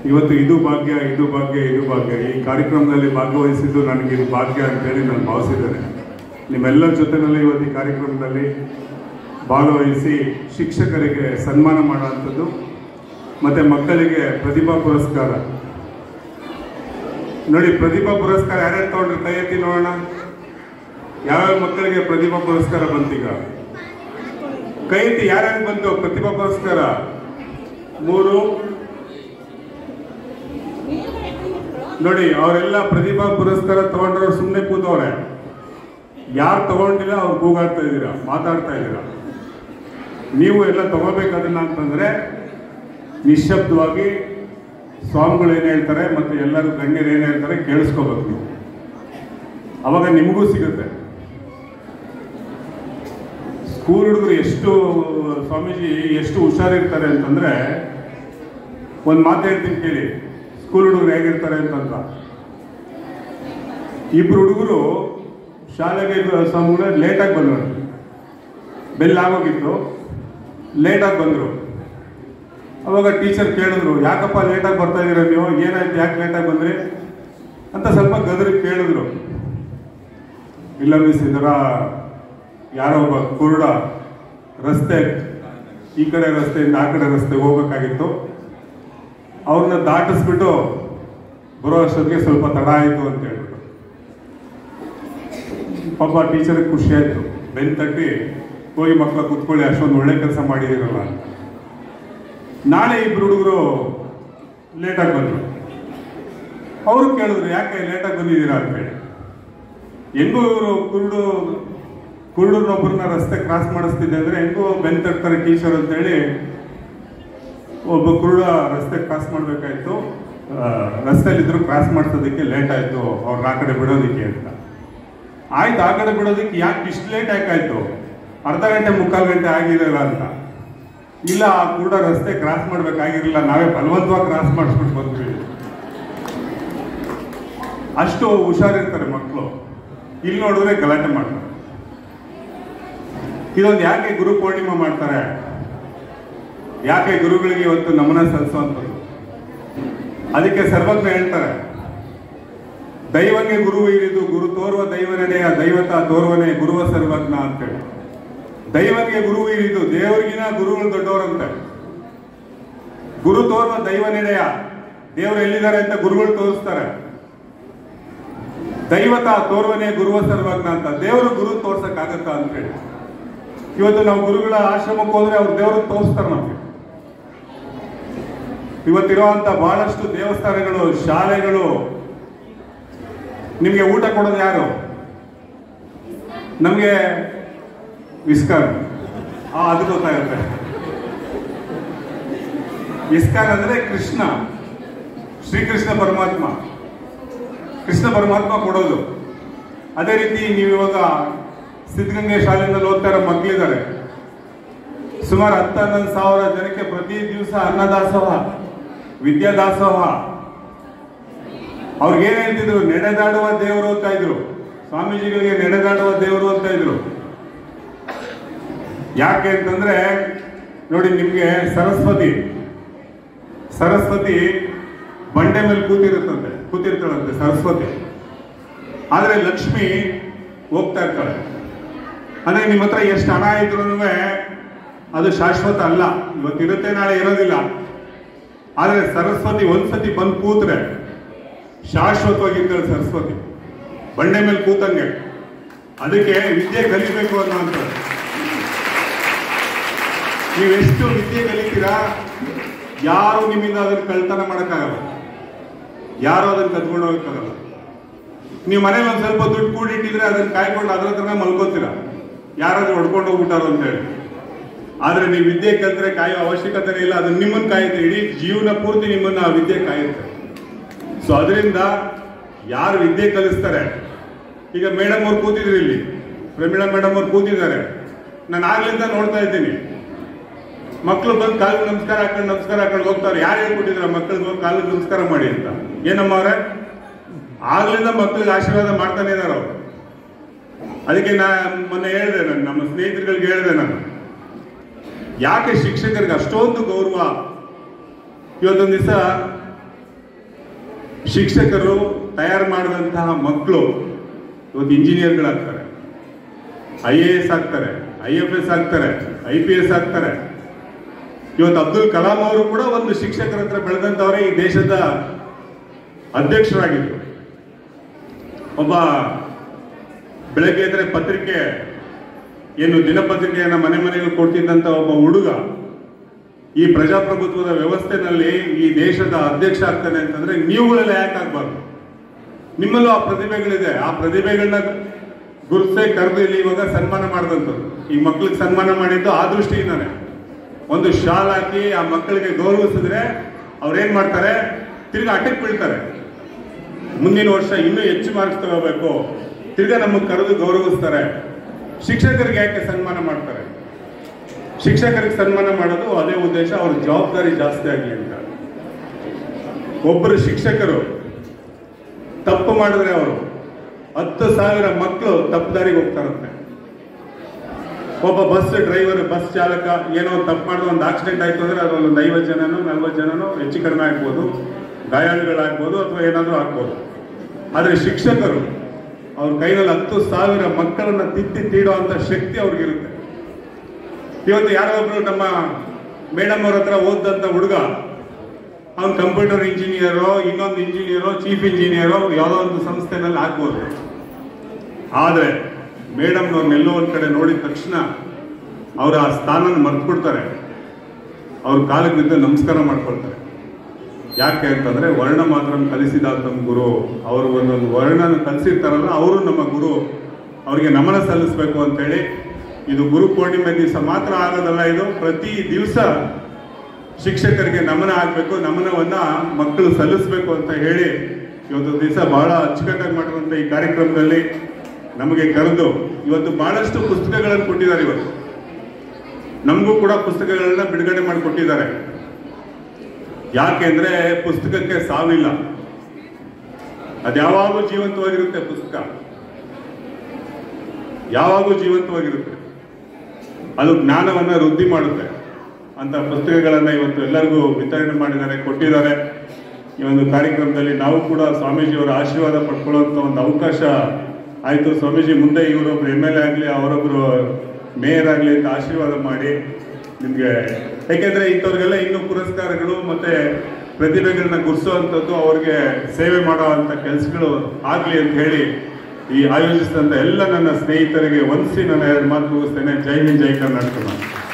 ಇವತ್ತು ಇದು ಭಾಗ್ಯ ಇದು ಭಾಗ್ಯ ಇದು ಭಾಗ್ಯ ಈ ಕಾರ್ಯಕ್ರಮದಲ್ಲಿ ಭಾಗವಹಿಸಿದ್ದು ನನಗೆ ಇದು ಭಾಗ್ಯ ಅಂತೇಳಿ ನಾನು ಭಾವಿಸಿದ್ದೇನೆ ನಿಮ್ಮೆಲ್ಲರ ಜೊತೆನಲ್ಲಿ ಇವತ್ತು ಈ ಕಾರ್ಯಕ್ರಮದಲ್ಲಿ ಭಾಗವಹಿಸಿ ಶಿಕ್ಷಕರಿಗೆ ಸನ್ಮಾನ ಮಾಡುವಂಥದ್ದು ಮತ್ತು ಮಕ್ಕಳಿಗೆ ಪ್ರತಿಭಾ ಪುರಸ್ಕಾರ ನೋಡಿ ಪ್ರತಿಭಾ ಪುರಸ್ಕಾರ ಯಾರ್ಯಾರು ತಗೊಂಡ್ರೆ ಕೈ ಎತ್ತಿ ನೋಡೋಣ ಯಾವ್ಯಾವ ಮಕ್ಕಳಿಗೆ ಪ್ರತಿಭಾ ಪುರಸ್ಕಾರ ಬಂತೀಗ ಕೈ ಎತ್ತಿ ಯಾರ್ಯಾರು ಬಂತು ಪ್ರತಿಭಾ ಪುರಸ್ಕಾರ ಮೂರು ನೋಡಿ ಅವರೆಲ್ಲ ಪ್ರತಿಭಾ ಪುರಸ್ಕಾರ ತಗೊಂಡ್ರೆ ಸುಮ್ಮನೆ ಕೂತವ್ರೆ ಯಾರು ತಗೊಂಡಿಲ್ಲ ಅವ್ರು ಕೂಗಾಡ್ತಾ ಇದ್ದೀರಾ ಮಾತಾಡ್ತಾ ಇದ್ದೀರಾ ನೀವು ಎಲ್ಲ ತಗೋಬೇಕದನ್ನ ಅಂತಂದ್ರೆ ನಿಶ್ಶಬ್ದವಾಗಿ ಸ್ವಾಮಿಗಳು ಏನು ಹೇಳ್ತಾರೆ ಮತ್ತು ಎಲ್ಲರೂ ಗಣ್ಯರು ಏನು ಹೇಳ್ತಾರೆ ಕೇಳಿಸ್ಕೋಬೇಕು ನೀವು ಅವಾಗ ನಿಮಗೂ ಸಿಗುತ್ತೆ ಸ್ಕೂಲ್ ಹುಡುಗರು ಎಷ್ಟು ಸ್ವಾಮೀಜಿ ಎಷ್ಟು ಹುಷಾರಿರ್ತಾರೆ ಅಂತಂದ್ರೆ ಒಂದು ಮಾತು ಹೇಳ್ತೀನಿ ಕೇಳಿ ಸ್ಕೂಲ್ ಹುಡುಗರು ಹೇಗಿರ್ತಾರೆ ಅಂತಂತ ಇಬ್ರು ಹುಡುಗರು ಶಾಲೆಗೆ ಸ್ವಾಮಿಗಳು ಲೇಟಾಗಿ ಬಂದರು ಬೆಲ್ ಆಗೋಗಿತ್ತು ಲೇಟಾಗಿ ಬಂದರು ಅವಾಗ ಟೀಚರ್ ಕೇಳಿದ್ರು ಯಾಕಪ್ಪ ಲೇಟಾಗಿ ಬರ್ತಾ ಇದ್ದೀರಾ ನೀವು ಏನಾಯ್ತು ಯಾಕೆ ಲೇಟಾಗಿ ಬಂದ್ರಿ ಅಂತ ಸ್ವಲ್ಪ ಗದರಿ ಕೇಳಿದ್ರು ಇಲ್ಲ ಮಿಸ್ ಇದರ ಯಾರೋ ಒಬ್ಬ ಕುರುಡ ರಸ್ತೆ ಈ ಕಡೆ ರಸ್ತೆಯಿಂದ ಆ ಕಡೆ ರಸ್ತೆಗೆ ಹೋಗ್ಬೇಕಾಗಿತ್ತು ಅವ್ರನ್ನ ದಾಟಿಸ್ಬಿಟ್ಟು ಬರೋ ಅಷ್ಟೊತ್ತಿಗೆ ಸ್ವಲ್ಪ ತಡ ಆಯಿತು ಅಂತ ಹೇಳ್ಬಿಟ್ಟು ಪಾಪ ಟೀಚರ್ಗೆ ಖುಷಿ ಆಯಿತು ಬೆನ್ ತಟ್ಟಿ ಹೋಗಿ ಮಕ್ಕಳ ಕುತ್ಕೊಳ್ಳಿ ಅಷ್ಟೊಂದು ಒಳ್ಳೆ ಕೆಲಸ ಮಾಡಿದಿರಲ್ಲ ಅಂತ ನಾಳೆ ಇಬ್ರು ಹುಡುಗರು ಲೇಟಾಗಿ ಬಂದರು ಅವರು ಕೇಳಿದ್ರು ಯಾಕೆ ಲೇಟಾಗಿ ಬಂದಿದ್ದೀರಾ ಅಂತೇಳಿ ಹೆಂಗೂ ಇವರು ಕುರುಡು ಕುರುಡನೊಬ್ಬರನ್ನ ರಸ್ತೆ ಕ್ರಾಸ್ ಮಾಡಿಸ್ತಿದ್ದೆ ಅಂದ್ರೆ ಹೆಂಗೂ ಬೆನ್ ತಟ್ತಾರೆ ಟೀಚರ್ ಅಂತೇಳಿ ಒಬ್ಬ ಕುರುಡ ರಸ್ತೆ ಕ್ರಾಸ್ ಮಾಡಬೇಕಾಯ್ತು ರಸ್ತೆಯಲ್ಲಿದ್ರು ಕ್ರಾಸ್ ಮಾಡಿಸೋದಕ್ಕೆ ಲೇಟ್ ಆಯ್ತು ಅವ್ರನ್ನ ಆ ಕಡೆ ಬಿಡೋದಕ್ಕೆ ಅಂತ ಆಯ್ತು ಆ ಕಡೆ ಬಿಡೋದಕ್ಕೆ ಯಾಕೆ ಇಷ್ಟು ಲೇಟ್ ಯಾಕಾಯ್ತು ಅರ್ಧ ಗಂಟೆ ಮುಕ್ಕಾಲು ಗಂಟೆ ಆಗಿರಲ್ಲ ಅಂತ ಇಲ್ಲ ಆ ಕುರುಡ ರಸ್ತೆ ಕ್ರಾಸ್ ಮಾಡ್ಬೇಕಾಗಿರಲಿಲ್ಲ ನಾವೇ ಬಲವಂತವಾಗಿ ಕ್ರಾಸ್ ಮಾಡಿಸ್ಬಿಟ್ಟು ಬಂದ್ವಿ ಅಷ್ಟು ಹುಷಾರಿರ್ತಾರೆ ಮಕ್ಕಳು ಇಲ್ಲಿ ನೋಡಿದ್ರೆ ಗಲಾಟೆ ಮಾಡ್ತಾರೆ ಇದೊಂದು ಯಾಕೆ ಗುರು ಪೂರ್ಣಿಮೆ ಮಾಡ್ತಾರೆ ಯಾಕೆ ಗುರುಗಳಿಗೆ ಇವತ್ತು ನಮನ ಸಲ್ಲಿಸುವಂಥದ್ದು ಅದಕ್ಕೆ ಸರ್ವಜ್ಞ ಹೇಳ್ತಾರೆ ದೈವಗೆ ಗುರು ಇರಿದು ಗುರು ತೋರುವ ದೈವನೆಡೆಯ ದೈವತ ತೋರ್ವನೆ ಗುರುವ ಸರ್ವಜ್ಞ ಅಂತೇಳಿ ದೈವಗೆ ಗುರು ಇರಿದು ದೇವರಿಗಿನ ಗುರುಗಳು ದೊಡ್ಡವರಂತೆ ಗುರು ತೋರುವ ದೈವನೆಡೆಯ ದೇವರು ಎಲ್ಲಿದ್ದಾರೆ ಅಂತ ಗುರುಗಳು ತೋರಿಸ್ತಾರೆ ದೈವತ ತೋರ್ವನೆ ಗುರುವ ಸರ್ವಜ್ಞ ಅಂತ ದೇವರು ಗುರು ತೋರ್ಸಕ್ಕಾಗತ್ತಾ ಅಂತ ಹೇಳಿ ಇವತ್ತು ನಾವು ಗುರುಗಳ ಆಶ್ರಮಕ್ಕೆ ಹೋದ್ರೆ ಅವ್ರು ದೇವರು ತೋರಿಸ್ತಾರೆ ನಮಗೆ ಇವತ್ತಿರುವಂತ ಬಹಳಷ್ಟು ದೇವಸ್ಥಾನಗಳು ಶಾಲೆಗಳು ನಿಮಗೆ ಊಟ ಕೊಡೋದು ಯಾರು ನಮಗೆ ಇಸ್ಕಾನ್ ಆ ಅದು ಗೊತ್ತಾಗುತ್ತೆ ಇಸ್ಕಾನ್ ಅಂದ್ರೆ ಕೃಷ್ಣ ಶ್ರೀಕೃಷ್ಣ ಪರಮಾತ್ಮ ಕೃಷ್ಣ ಪರಮಾತ್ಮ ಕೊಡೋದು ಅದೇ ರೀತಿ ನೀವು ಇವಾಗ ಸಿದ್ಧಗಂಗೆ ಶಾಲೆಯಲ್ಲಿ ಓದ್ತಾ ಇರೋ ಮಕ್ಕಳಿದ್ದಾರೆ ಸುಮಾರು ಹತ್ತು ಹನ್ನೊಂದು ಸಾವಿರ ಜನಕ್ಕೆ ಪ್ರತಿ ದಿವಸ ಅನ್ನದಾಸೋಹ ವಿದ್ಯಾದಾಸೋಹ ಅವ್ರಿಗೆ ಏನ್ ಹೇಳ್ತಿದ್ರು ನಡೆದಾಡುವ ದೇವರು ಅಂತ ಇದ್ರು ಸ್ವಾಮೀಜಿಗಳಿಗೆ ನಡೆದಾಡುವ ದೇವರು ಅಂತ ಇದ್ರು ಯಾಕೆ ಅಂತಂದ್ರೆ ನೋಡಿ ನಿಮ್ಗೆ ಸರಸ್ವತಿ ಸರಸ್ವತಿ ಬಂಡೆ ಮೇಲೆ ಕೂತಿರುತ್ತಂತೆ ಕೂತಿರ್ತಾಳಂತೆ ಸರಸ್ವತಿ ಆದ್ರೆ ಲಕ್ಷ್ಮಿ ಹೋಗ್ತಾ ಇರ್ತಾಳೆ ಅಂದ್ರೆ ನಿಮ್ಮ ಹತ್ರ ಎಷ್ಟು ಹಣ ಇದ್ರು ಅದು ಶಾಶ್ವತ ಅಲ್ಲ ಇವತ್ತಿರುತ್ತೆ ನಾಳೆ ಇರೋದಿಲ್ಲ ಆದ್ರೆ ಸರಸ್ವತಿ ಒಂದ್ಸತಿ ಬಂದು ಕೂತ್ರೆ ಶಾಶ್ವತವಾಗಿರ್ತಾಳೆ ಸರಸ್ವತಿ ಬಂಡೆ ಮೇಲೆ ಕೂತಂಗೆ ಅದಕ್ಕೆ ವಿದ್ಯೆ ಕಲಿಬೇಕು ಅನ್ನೋ ಅಂತ ನೀವೆಷ್ಟು ವಿದ್ಯೆ ಕಲಿತೀರಾ ಯಾರು ನಿಮ್ಮಿಂದ ಅದನ್ನ ಕಳ್ತನ ಮಾಡಕ್ಕಾಗಲ್ಲ ಯಾರು ಅದನ್ನ ಕದ್ಕೊಂಡು ಹೋಗಕ್ಕಾಗಲ್ಲ ನೀವು ಮನೇಲಿ ಒಂದ್ ಸ್ವಲ್ಪ ದುಡ್ಡು ಕೂಡಿಟ್ಟಿದ್ರೆ ಅದನ್ನ ಕಾಯ್ಕೊಂಡು ಅದ್ರ ಹತ್ರನೇ ಮಲ್ಕೋತೀರಾ ಯಾರಾದ್ರೂ ಹೊಡ್ಕೊಂಡು ಹೋಗ್ಬಿಟ್ಟಾರೋ ಅಂತ ಹೇಳಿ ಆದ್ರೆ ನೀವು ವಿದ್ಯೆ ಕಲ್ತ್ರೆ ಕಾಯೋ ಅವಶ್ಯಕತೆ ಇಲ್ಲ ಅದು ನಿಮ್ಮನ್ನ ಕಾಯುತ್ತೆ ಇಡೀ ಜೀವನ ಪೂರ್ತಿ ನಿಮ್ಮನ್ನ ಆ ವಿದ್ಯೆ ಕಾಯುತ್ತೆ ಸೊ ಅದರಿಂದ ಯಾರು ವಿದ್ಯೆ ಕಲಿಸ್ತಾರೆ ಈಗ ಮೇಡಮ್ ಅವ್ರು ಕೂತಿದ್ರು ಇಲ್ಲಿ ಪ್ರಮೀಳಾ ಮೇಡಮ್ ಅವ್ರು ಕೂತಿದ್ದಾರೆ ನಾನು ಆಗ್ಲಿಂದ ನೋಡ್ತಾ ಇದ್ದೀನಿ ಮಕ್ಕಳು ಬಂದು ಕಾಲು ನಮಸ್ಕಾರ ಹಾಕೊಂಡು ನಮಸ್ಕಾರ ಹಾಕೊಂಡು ಹೋಗ್ತಾರೆ ಯಾರು ಹೇಳ್ಕೊಟ್ಟಿದ್ರ ಮಕ್ಕಳಿಗೆ ಹೋಗಿ ಕಾಲು ನಮಸ್ಕಾರ ಮಾಡಿ ಅಂತ ಏನಮ್ಮ ಅವ್ರೆ ಆಗ್ಲಿಂದ ಮಕ್ಕಳಿಗೆ ಆಶೀರ್ವಾದ ಮಾಡ್ತಾನೆ ಇದಾರೆ ಅವರು ಅದಕ್ಕೆ ನಾ ಮೊನ್ನೆ ಹೇಳಿದೆ ನಾನು ನಮ್ಮ ಸ್ನೇಹಿತರುಗಳಿಗೆ ಹೇಳಿದೆ ನಾನು ಯಾಕೆ ಶಿಕ್ಷಕರಿಗೆ ಅಷ್ಟೊಂದು ಗೌರವ ಇವತ್ತೊಂದು ದಿವಸ ಶಿಕ್ಷಕರು ತಯಾರು ಮಾಡಿದಂತಹ ಮಕ್ಕಳು ಇವತ್ತು ಇಂಜಿನಿಯರ್ಗಳಾಗ್ತಾರೆ ಐ ಎ ಎಸ್ ಆಗ್ತಾರೆ ಐ ಎಫ್ ಎಸ್ ಆಗ್ತಾರೆ ಐ ಪಿ ಎಸ್ ಆಗ್ತಾರೆ ಇವತ್ತು ಅಬ್ದುಲ್ ಕಲಾಂ ಅವರು ಕೂಡ ಒಂದು ಶಿಕ್ಷಕರ ಹತ್ರ ಬೆಳೆದಂತವರೇ ಈ ದೇಶದ ಅಧ್ಯಕ್ಷರಾಗಿದ್ರು ಒಬ್ಬ ಬೆಳಗ್ಗೆ ಎದ್ರೆ ಪತ್ರಿಕೆ ಏನು ದಿನಪತ್ರಿಕೆಯನ್ನ ಮನೆ ಮನೆಗೆ ಕೊಡ್ತಿದ್ದಂತ ಒಬ್ಬ ಹುಡುಗ ಈ ಪ್ರಜಾಪ್ರಭುತ್ವದ ವ್ಯವಸ್ಥೆನಲ್ಲಿ ಈ ದೇಶದ ಅಧ್ಯಕ್ಷ ಆಗ್ತಾನೆ ಅಂತಂದ್ರೆ ನೀವುಗಳೆಲ್ಲ ಯಾಕೆ ಆಗ್ಬಾರ್ದು ನಿಮ್ಮಲ್ಲೂ ಆ ಪ್ರತಿಭೆಗಳಿದೆ ಆ ಪ್ರತಿಭೆಗಳನ್ನ ಗುರುಸೆ ಕರೆದು ಇಲ್ಲಿ ಇವಾಗ ಸನ್ಮಾನ ಮಾಡಿದಂಥದ್ದು ಈ ಮಕ್ಳಿಗೆ ಸನ್ಮಾನ ಮಾಡಿದ್ದು ಆ ದೃಷ್ಟಿಯಿಂದಾನೆ ಒಂದು ಶಾಲ್ ಹಾಕಿ ಆ ಮಕ್ಕಳಿಗೆ ಗೌರವಿಸಿದ್ರೆ ಅವ್ರೇನ್ ಮಾಡ್ತಾರೆ ತಿರ್ಗಾ ಅಟಕ್ ಬೀಳ್ತಾರೆ ಮುಂದಿನ ವರ್ಷ ಇನ್ನೂ ಹೆಚ್ಚು ಮಾರ್ಕ್ಸ್ ತಗೋಬೇಕು ತಿರ್ಗಾ ನಮಗೆ ಕರೆದು ಗೌರವಿಸ್ತಾರೆ ಶಿಕ್ಷಕರಿಗೆ ಯಾಕೆ ಸನ್ಮಾನ ಮಾಡ್ತಾರೆ ಶಿಕ್ಷಕರಿಗೆ ಸನ್ಮಾನ ಮಾಡೋದು ಅದೇ ಉದ್ದೇಶ ಅವ್ರ ಜವಾಬ್ದಾರಿ ಜಾಸ್ತಿ ಆಗಲಿ ಅಂತ ಒಬ್ಬರು ಶಿಕ್ಷಕರು ತಪ್ಪು ಮಾಡಿದ್ರೆ ಅವರು ಹತ್ತು ಸಾವಿರ ಮಕ್ಕಳು ತಪ್ಪು ದಾರಿಗೆ ಹೋಗ್ತಾರಂತೆ ಒಬ್ಬ ಬಸ್ ಡ್ರೈವರ್ ಬಸ್ ಚಾಲಕ ಏನೋ ತಪ್ಪು ಮಾಡಿದ ಒಂದು ಆಕ್ಸಿಡೆಂಟ್ ಆಯ್ತು ಅಂದ್ರೆ ಅದ್ರಲ್ಲಿ ಒಂದು ಐವತ್ತು ಜನನೋ ನಲ್ವತ್ತು ಜನನೋ ಹೆಚ್ಚು ಕಡಿಮೆ ಆಗ್ಬೋದು ಗಾಯಾಳುಗಳಾಗ್ಬೋದು ಅಥವಾ ಏನಾದರೂ ಆಗ್ಬೋದು ಆದರೆ ಶಿಕ್ಷಕರು ಅವ್ರ ಕೈನಲ್ಲಿ ಹತ್ತು ಸಾವಿರ ಮಕ್ಕಳನ್ನ ತಿದ್ದಿ ತೀಡುವಂತ ಶಕ್ತಿ ಅವ್ರಿಗಿರುತ್ತೆ ಇವತ್ತು ಯಾರೋ ಒಬ್ರು ನಮ್ಮ ಮೇಡಮ್ ಅವ್ರ ಹತ್ರ ಓದಂತ ಹುಡುಗ ಅವ್ನು ಕಂಪ್ಯೂಟರ್ ಇಂಜಿನಿಯರೋ ಇನ್ನೊಂದು ಇಂಜಿನಿಯರೋ ಚೀಫ್ ಇಂಜಿನಿಯರೋ ಯಾವುದೋ ಒಂದು ಸಂಸ್ಥೆನಲ್ಲಿ ಆಗ್ಬೋದು ಆದರೆ ಮೇಡಮ್ ಎಲ್ಲೋ ಒಂದ್ ಕಡೆ ನೋಡಿದ ತಕ್ಷಣ ಅವರ ಆ ಸ್ಥಾನನ ಮರ್ತ್ಬಿಡ್ತಾರೆ ಅವ್ರ ಕಾಲಕ್ಕೆ ಬಿದ್ದು ನಮಸ್ಕಾರ ಮಾಡ್ಕೊಳ್ತಾರೆ ಯಾಕೆ ಅಂತಂದ್ರೆ ವರ್ಣ ಮಾತ್ರ ಕಲಿಸಿದ ನಮ್ಮ ಗುರು ಅವರು ಒಂದೊಂದು ವರ್ಣನ ಕಲಿಸಿರ್ತಾರಲ್ಲ ಅವರು ನಮ್ಮ ಗುರು ಅವರಿಗೆ ನಮನ ಸಲ್ಲಿಸಬೇಕು ಅಂತೇಳಿ ಇದು ಗುರು ಪೂರ್ಣಿಮೆ ದಿವಸ ಮಾತ್ರ ಆಗೋದಲ್ಲ ಇದು ಪ್ರತಿ ದಿವಸ ಶಿಕ್ಷಕರಿಗೆ ನಮನ ಆಗ್ಬೇಕು ನಮನವನ್ನ ಮಕ್ಕಳು ಸಲ್ಲಿಸಬೇಕು ಅಂತ ಹೇಳಿ ಇವತ್ತು ದಿವಸ ಬಹಳ ಅಚ್ಚುಕಟ್ಟಾಗಿ ಮಾಡಿರುವಂತ ಈ ಕಾರ್ಯಕ್ರಮದಲ್ಲಿ ನಮಗೆ ಕರೆದು ಇವತ್ತು ಬಹಳಷ್ಟು ಪುಸ್ತಕಗಳನ್ನು ಕೊಟ್ಟಿದ್ದಾರೆ ಇವತ್ತು ನಮಗೂ ಕೂಡ ಪುಸ್ತಕಗಳನ್ನ ಬಿಡುಗಡೆ ಮಾಡಿ ಕೊಟ್ಟಿದ್ದಾರೆ ಯಾಕೆಂದ್ರೆ ಪುಸ್ತಕಕ್ಕೆ ಸಾವಿಲ್ಲ ಅದ್ಯಾವಾಗೂ ಜೀವಂತವಾಗಿರುತ್ತೆ ಪುಸ್ತಕ ಯಾವಾಗೂ ಜೀವಂತವಾಗಿರುತ್ತೆ ಅದು ಜ್ಞಾನವನ್ನ ವೃದ್ಧಿ ಮಾಡುತ್ತೆ ಅಂತ ಪುಸ್ತಕಗಳನ್ನ ಇವತ್ತು ಎಲ್ಲರಿಗೂ ವಿತರಣೆ ಮಾಡಿದ್ದಾರೆ ಕೊಟ್ಟಿದ್ದಾರೆ ಈ ಒಂದು ಕಾರ್ಯಕ್ರಮದಲ್ಲಿ ನಾವು ಕೂಡ ಸ್ವಾಮೀಜಿಯವರ ಆಶೀರ್ವಾದ ಪಡ್ಕೊಳ್ಳುವಂತ ಒಂದು ಅವಕಾಶ ಆಯ್ತು ಸ್ವಾಮೀಜಿ ಮುಂದೆ ಇವರೊಬ್ರು ಎಮ್ ಎಲ್ ಎ ಆಗಲಿ ಅವರೊಬ್ರು ಮೇಯರ್ ಆಗಲಿ ಅಂತ ಆಶೀರ್ವಾದ ಮಾಡಿ ನಿಮ್ಗೆ ಯಾಕೆಂದ್ರೆ ಇಂಥವ್ರಿಗೆಲ್ಲ ಇನ್ನೂ ಪುರಸ್ಕಾರಗಳು ಮತ್ತೆ ಪ್ರತಿಭೆಗಳನ್ನ ಗುರ್ಸುವಂಥದ್ದು ಅವ್ರಿಗೆ ಸೇವೆ ಮಾಡುವಂತ ಕೆಲಸಗಳು ಆಗ್ಲಿ ಅಂತ ಹೇಳಿ ಈ ಆಯೋಜಿಸಿದಂತ ಎಲ್ಲ ನನ್ನ ಸ್ನೇಹಿತರಿಗೆ ವಂದಿಸಿ ನನ್ನ ಎರಡು ಮಾತು ಮುಗಿಸ್ತೇನೆ ಜೈ ಹಿಂದ್ ಜೈ ಕರ್ನಾಟಕ